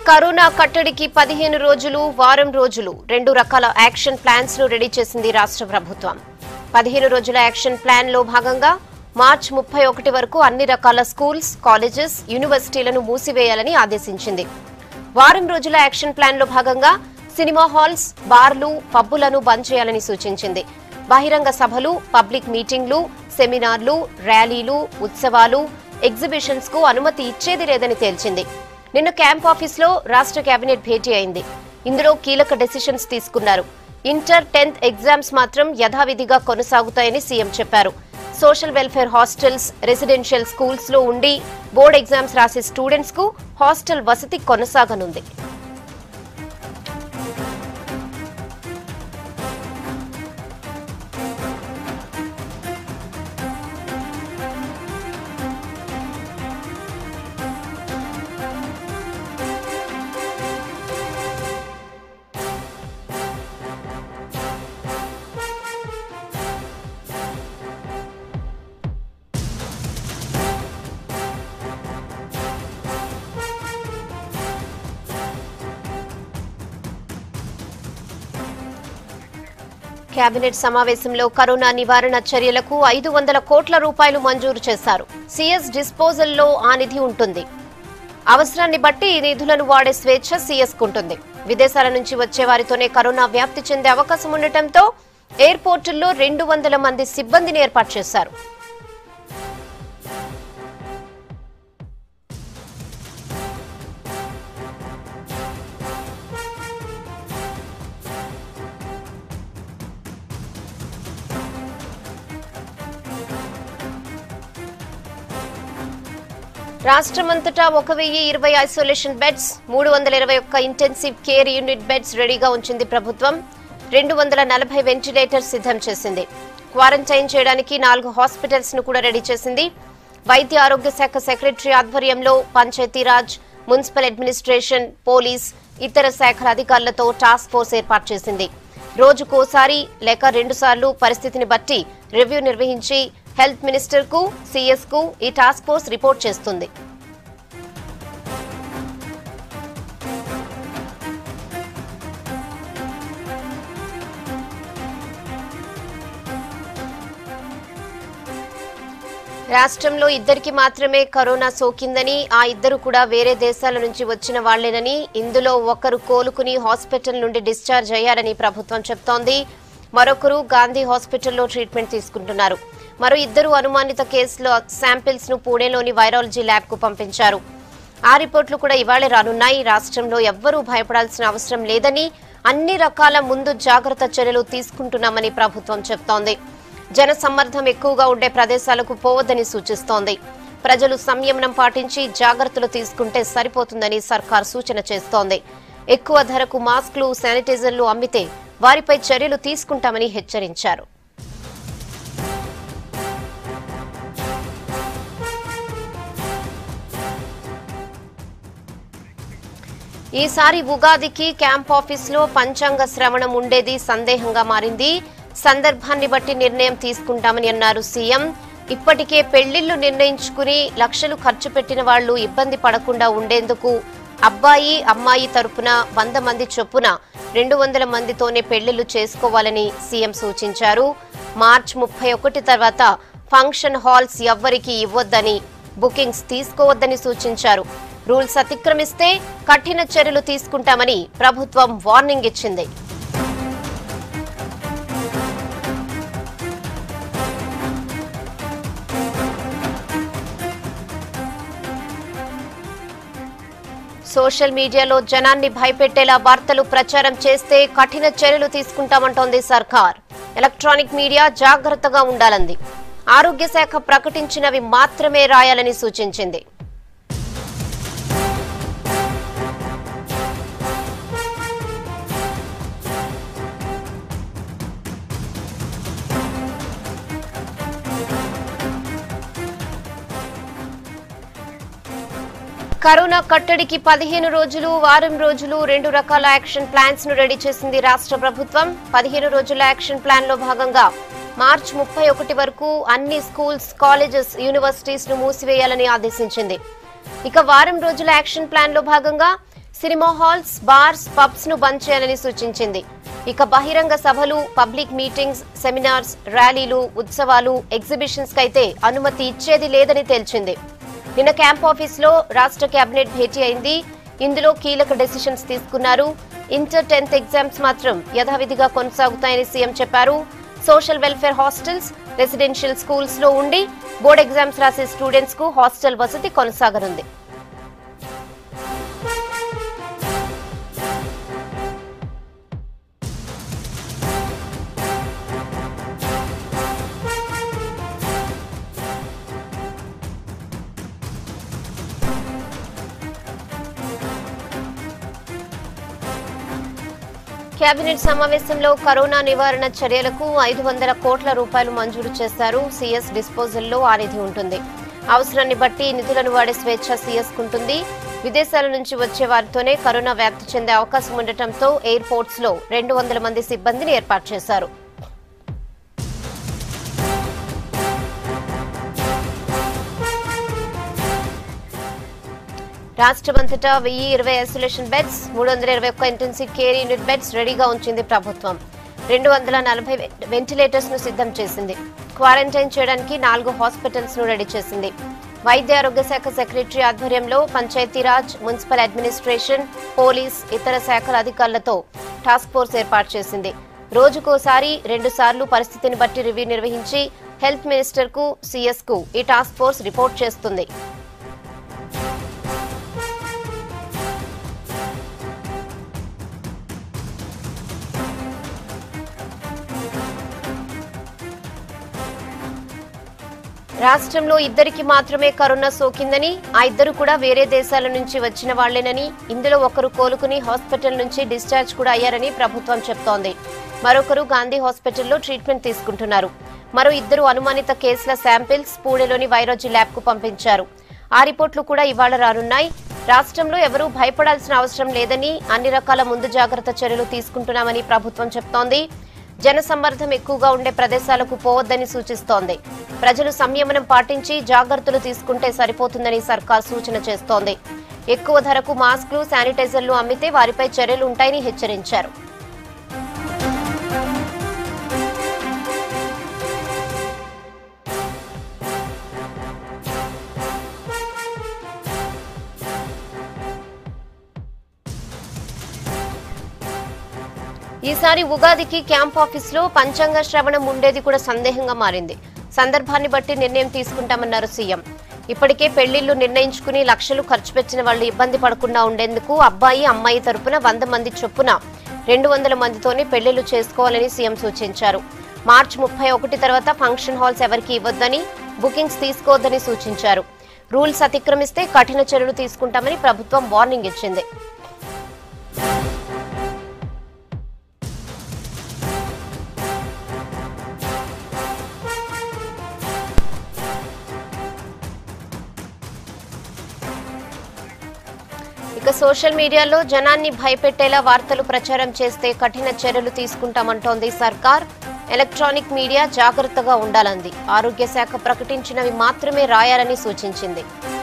corona కట్టడికి పదిహేను రోజులు వారం రోజులు రెండు రకాల యాక్షన్ ప్లాన్స్ ను రెడీ చేసింది రాష్ట్ర ప్రభుత్వం పదిహేను రోజుల యాక్షన్ ప్లాన్ లో భాగంగా మార్చి ముప్పై ఒకటి వరకు అన్ని రకాల స్కూల్స్ కాలేజెస్ యూనివర్సిటీలను మూసివేయాలని ఆదేశించింది వారం రోజుల యాక్షన్ ప్లాన్ లో భాగంగా సినిమా హాల్స్ బార్లు పబ్బులను బంద్ చేయాలని సూచించింది బహిరంగ సభలు పబ్లిక్ మీటింగ్లు సెమినార్లు ర్యాలీలు ఉత్సవాలు ఎగ్జిబిషన్స్ కు అనుమతి ఇచ్చేది లేదని తేల్చింది నిన్న క్యాంప్ ఆఫీస్లో రాష్ట్ర కేబినెట్ భేటీ అయింది ఇందులో కీలక డెసిషన్స్ తీసుకున్నారు ఇంటర్ టెన్త్ ఎగ్జామ్స్ మాత్రం యథావిధిగా కొనసాగుతాయని సీఎం చెప్పారు social welfare hostels residential schools లో ఉండి బోర్డ్ ఎగ్జామ్స్ రాసే స్టూడెంట్స్ కు హాస్టల్ వసతి కొనసాగనుంది కేబినెట్ సమావేశంలో కరోనా నివారణ చర్యలకు ఐదు వందల కోట్ల రూపాయలు మంజూరు చేశారు సీఎస్ డిస్పోజల్లో ఆ నిధి ఉంటుంది అవసరాన్ని బట్టి ఈ నిధులను వాడే స్వేచ్ఛ సీఎస్ కుంటుంది విదేశాల నుంచి వచ్చే వారితోనే కరోనా వ్యాప్తి చెందే అవకాశం ఉండటంతో ఎయిర్పోర్టుల్లో రెండు వందల మంది సిబ్బందిని ఏర్పాటు చేశారు రాష్ట్రమంతటా ఒక వెయ్యి ఇరవై ఐసోలేషన్ బెడ్స్ మూడు వందల ఇరవై ఒక్క ఇంటెన్సివ్ కేర్ యూనిట్ బెడ్స్ రెడీగా ఉంచింది ప్రభుత్వం రెండు వందల నలభై వెంటిలేటర్స్ సిద్ధం చేసింది క్వారంటైన్ చేయడానికి నాలుగు హాస్పిటల్స్ ను కూడా రెడీ చేసింది వైద్య ఆరోగ్య శాఖ సెక్రటరీ ఆధ్వర్యంలో పంచాయతీరాజ్ మున్సిపల్ అడ్మినిస్ట్రేషన్ పోలీస్ ఇతర శాఖల అధికారులతో టాస్క్ ఫోర్స్ ఏర్పాటు చేసింది రోజుకోసారి లేక రెండుసార్లు పరిస్థితిని బట్టి రివ్యూ నిర్వహించి హెల్త్ మినిస్టర్ కు సీఎస్ కు ఈ టాస్క్ ఫోర్స్ రిపోర్ట్ చేస్తుంది రాష్ట్రంలో ఇద్దరికి మాత్రమే కరోనా సోకిందని ఆ ఇద్దరు కూడా వేరే దేశాల నుంచి వచ్చిన వాళ్లేనని ఇందులో ఒకరు కోలుకుని హాస్పిటల్ నుండి డిశ్చార్జ్ అయ్యారని ప్రభుత్వం చెప్తోంది మరొకరు గాంధీ హాస్పిటల్లో ట్రీట్మెంట్ తీసుకుంటున్నారు మరో ఇద్దరు అనుమానిత కేసులో శాంపిల్స్ ను పూణేలోని వైరాలజీ ల్యాబ్ కు పంపించారు ఆ రిపోర్టులు కూడా ఇవాళే రానున్నాయి రాష్ట్రంలో ఎవ్వరూ భయపడాల్సిన అవసరం లేదని అన్ని రకాల ముందు జాగ్రత్త చర్యలు తీసుకుంటున్నామని ప్రభుత్వం చెప్తోంది జన సమ్మర్దం ఎక్కువగా ఉండే ప్రదేశాలకు పోవద్దని సూచిస్తోంది ప్రజలు సంయమనం పాటించి జాగ్రత్తలు తీసుకుంటే సరిపోతుందని సర్కార్ సూచన చేస్తోంది ఎక్కువ ధరకు మాస్కులు శానిటైజర్లు అమ్మితే వారిపై చర్యలు తీసుకుంటామని హెచ్చరించారు ఈసారి ఉగాదికి క్యాంప్ ఆఫీస్ లో పంచాంగ శ్రవణం ఉండేది సందేహంగా మారింది సందర్భాన్ని బట్టి నిర్ణయం తీసుకుంటామని అన్నారు సీఎం ఇప్పటికే పెళ్లిళ్లు నిర్ణయించుకుని లక్షలు ఖర్చు పెట్టిన వాళ్లు ఇబ్బంది పడకుండా ఉండేందుకు అబ్బాయి అమ్మాయి తరపున వంద మంది చొప్పున రెండు వందల మందితోనే పెళ్లిళ్లు చేసుకోవాలని సీఎం సూచించారు మార్చ్ ముప్పై ఒకటి తర్వాత ఫంక్షన్ హాల్స్ ఎవ్వరికీ ఇవ్వొద్దని బుకింగ్స్ తీసుకోవద్దని సూచించారు రూల్స్ అతిక్రమిస్తే కఠిన చర్యలు తీసుకుంటామని ప్రభుత్వం వార్నింగ్ ఇచ్చింది సోషల్ మీడియాలో జనాన్ని భయపెట్టేలా వార్తలు ప్రచారం చేస్తే కఠిన చర్యలు తీసుకుంటామంటోంది సర్కార్ ఎలక్ట్రానిక్ మీడియా జాగ్రత్తగా ఉండాలంది ఆరోగ్య శాఖ ప్రకటించినవి మాత్రమే రాయాలని సూచించింది కరోనా కట్టడికి పదిహేను రోజులు వారం రోజులు రెండు రకాల యాక్షన్ ప్లాన్స్ ను రెడీ చేసింది రాష్ట్ర ప్రభుత్వం పదిహేను రోజుల యాక్షన్ ప్లాన్ లో భాగంగా మార్చ్ ముప్పై ఒకటి వరకు అన్ని స్కూల్స్ కాలేజెస్ యూనివర్సిటీస్ ను మూసివేయాలని ఆదేశించింది ఇక వారం రోజుల యాక్షన్ ప్లాన్ లో భాగంగా సినిమా హాల్స్ బార్స్ పబ్స్ ను బంద్ చేయాలని సూచించింది ఇక బహిరంగ సభలు పబ్లిక్ మీటింగ్స్ సెమినార్స్ ర్యాలీలు ఉత్సవాలు ఎగ్జిబిషన్స్ కైతే అనుమతి ఇచ్చేది లేదని తేల్చింది నిన్న క్యాంప్ ఆఫీస్ లో రాష్ట్ర కేబినెట్ భేటీ అయింది ఇందులో కీలక డెసిషన్స్ తీసుకున్నారు ఇంటర్ టెన్త్ ఎగ్జామ్స్ మాత్రం యథావిధిగా కొనసాగుతాయని సీఎం చెప్పారు social welfare hostels residential schools లో ఉండి బోర్డ్ ఎగ్జామ్స్ రాసే స్టూడెంట్స్ కు హాస్టల్ వసతి కొనసాగనుంది కేబినెట్ సమావేశంలో కరోనా నివారణ చర్యలకు ఐదు వందల కోట్ల రూపాయలు మంజూరు చేశారు సీఎస్ డిస్పోజల్లో ఆ నిధి ఉంటుంది అవసరాన్ని బట్టి నిధులను వాడే స్వేచ్ఛ సీఎస్ కుంటుంది విదేశాల నుంచి వచ్చే వారితోనే కరోనా వ్యాప్తి చెందే అవకాశం ఉండటంతో ఎయిర్పోర్ట్స్ లో రెండు వందల మంది సిబ్బందిని ఏర్పాటు చేశారు రాష్ట్రమంతటా వెయ్యి ఇరవై ఐసోలేషన్ బెడ్స్ మూడు వందల ఇరవై ఒక్క ఇంటెన్సివ్ కేర్ యూనిట్ బెడ్స్ రెడీగా ఉంచింది ప్రభుత్వం రెండు వందల నలభై వెంటిలేటర్స్ ను సిద్ధం చేసింది క్వారంటైన్ చేయడానికి నాలుగు హాస్పిటల్స్ ను రెడీ చేసింది వైద్య ఆరోగ్య శాఖ సెక్రటరీ ఆధ్వర్యంలో పంచాయతీరాజ్ మున్సిపల్ అడ్మినిస్ట్రేషన్ పోలీస్ ఇతర శాఖల అధికారులతో టాస్క్ ఫోర్స్ ఏర్పాటు చేసింది రోజుకోసారి రెండు సార్లు పరిస్థితిని బట్టి రివ్యూ నిర్వహించి హెల్త్ మినిస్టర్ కు సీఎస్ కు ఈ టాస్క్ ఫోర్స్ రిపోర్ట్ చేస్తుంది రాష్ట్రంలో ఇద్దరికి మాత్రమే కరోనా సోకిందని ఆ ఇద్దరు కూడా వేరే దేశాల నుంచి వచ్చిన వాళ్లేనని ఇందులో ఒకరు కోలుకుని హాస్పిటల్ నుంచి డిశ్చార్జ్ కూడా అయ్యారని ప్రభుత్వం చెప్తోంది మరొకరు గాంధీ హాస్పిటల్లో ట్రీట్మెంట్ తీసుకుంటున్నారు మరో ఇద్దరు అనుమానిత కేసుల శాంపిల్స్ పూణేలోని వైరాజీ ల్యాబ్ కు పంపించారు ఆ రిపోర్టులు కూడా ఇవాళ రానున్నాయి రాష్ట్రంలో ఎవరూ భయపడాల్సిన అవసరం లేదని అన్ని రకాల ముందు జాగ్రత్త చర్యలు తీసుకుంటున్నామని ప్రభుత్వం చెప్తోంది జనసమ్మర్దం ఎక్కువగా ఉండే ప్రదేశాలకు పోవద్దని సూచిస్తోంది ప్రజలు సంయమనం పాటించి జాగ్రత్తలు తీసుకుంటే సరిపోతుందని సర్కార్ సూచన చేస్తోంది ఎక్కువ ధరకు మాస్కులు శానిటైజర్లు అమ్మితే వారిపై చర్యలు ఉంటాయని హెచ్చరించారు ఈసారి ఉగాదికి క్యాంప్ ఆఫీస్ లో పంచాంగ శ్రవణం ఉండేది కూడా సందేహంగా మారింది సందర్భాన్ని బట్టి నిర్ణయం తీసుకుంటామన్నారు సీఎం ఇప్పటికే పెళ్లిళ్లు నిర్ణయించుకుని లక్షలు ఖర్చు పెట్టిన వాళ్ళు ఇబ్బంది పడకుండా ఉండేందుకు అబ్బాయి అమ్మాయి తరపున వంద మంది చొప్పున రెండు వందల మందితోనే పెళ్లిళ్లు చేసుకోవాలని సీఎం సూచించారు మార్చి ముప్పై ఒకటి తర్వాత ఫంక్షన్ హాల్స్ ఎవరికి ఇవ్వొద్దని బుకింగ్స్ తీసుకోవద్దని సూచించారు రూల్స్ అతిక్రమిస్తే కఠిన చర్యలు తీసుకుంటామని ప్రభుత్వం వార్నింగ్ ఇచ్చింది ఇక సోషల్ మీడియాలో జనాన్ని భయపెట్టేలా వార్తలు ప్రచారం చేస్తే కఠిన చర్యలు తీసుకుంటామంటోంది సర్కార్ ఎలక్ట్రానిక్ మీడియా జాగ్రత్తగా ఉండాలంది ఆరోగ్య శాఖ ప్రకటించినవి మాత్రమే రాయాలని సూచించింది